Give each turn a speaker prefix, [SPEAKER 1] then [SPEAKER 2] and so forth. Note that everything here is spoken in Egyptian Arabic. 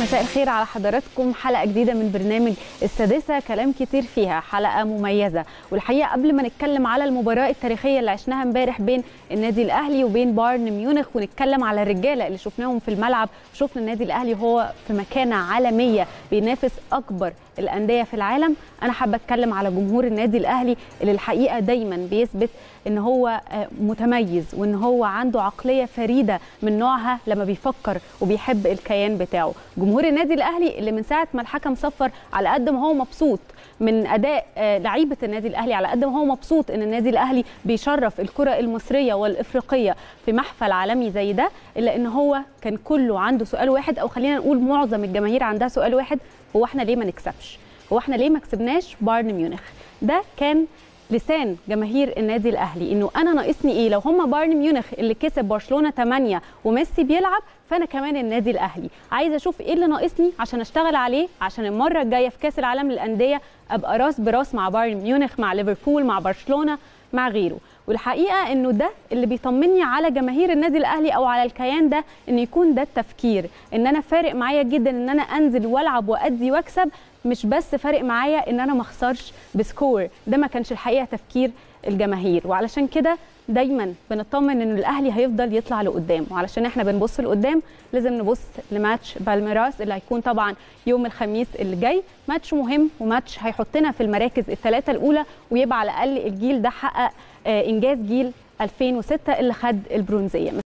[SPEAKER 1] مساء الخير على حضراتكم حلقه جديده من برنامج السادسه كلام كتير فيها حلقه مميزه والحقيقه قبل ما نتكلم على المباراه التاريخيه اللي عشناها امبارح بين النادي الاهلي وبين بايرن ميونخ ونتكلم على الرجاله اللي شفناهم في الملعب شفنا النادي الاهلي هو في مكانه عالميه بينافس اكبر الانديه في العالم انا حابه اتكلم على جمهور النادي الاهلي اللي الحقيقه دايما بيثبت ان هو متميز وان هو عنده عقليه فريده من نوعها لما بيفكر وبيحب الكيان بتاعه جمهور النادي الاهلي اللي من ساعه ما الحكم صفر على قد ما هو مبسوط من اداء لعيبه النادي الاهلي على قد ما هو مبسوط ان النادي الاهلي بيشرف الكره المصريه والافريقيه في محفل عالمي زي ده الا ان هو كان كله عنده سؤال واحد او خلينا نقول معظم الجماهير عندها سؤال واحد هو احنا ليه ما نكسبش هو احنا ليه ما كسبناش بايرن ميونخ ده كان لسان جماهير النادي الاهلي انه انا ناقصني ايه لو هم بايرن ميونخ اللي كسب برشلونه 8 وميسي بيلعب فانا كمان النادي الاهلي عايزه اشوف ايه اللي ناقصني عشان اشتغل عليه عشان المره الجايه في كاس العالم للانديه ابقى راس براس مع بايرن ميونخ مع ليفربول مع برشلونه مع غيره والحقيقه انه ده اللي بيطمني على جماهير النادي الاهلي او على الكيان ده ان يكون ده التفكير ان انا فارق معايا جدا ان انا انزل والعب وادي واكسب مش بس فارق معايا ان انا ما اخسرش بسكور ده ما كانش الحقيقه تفكير الجماهير وعلشان كده دايما بنطمن ان الاهلي هيفضل يطلع لقدام وعلشان احنا بنبص لقدام لازم نبص لماتش بالميراس اللي هيكون طبعا يوم الخميس اللي جاي ماتش مهم وماتش هيحطنا في المراكز الثلاثه الاولى ويبقى على الاقل الجيل ده حقق انجاز جيل 2006 اللي خد البرونزيه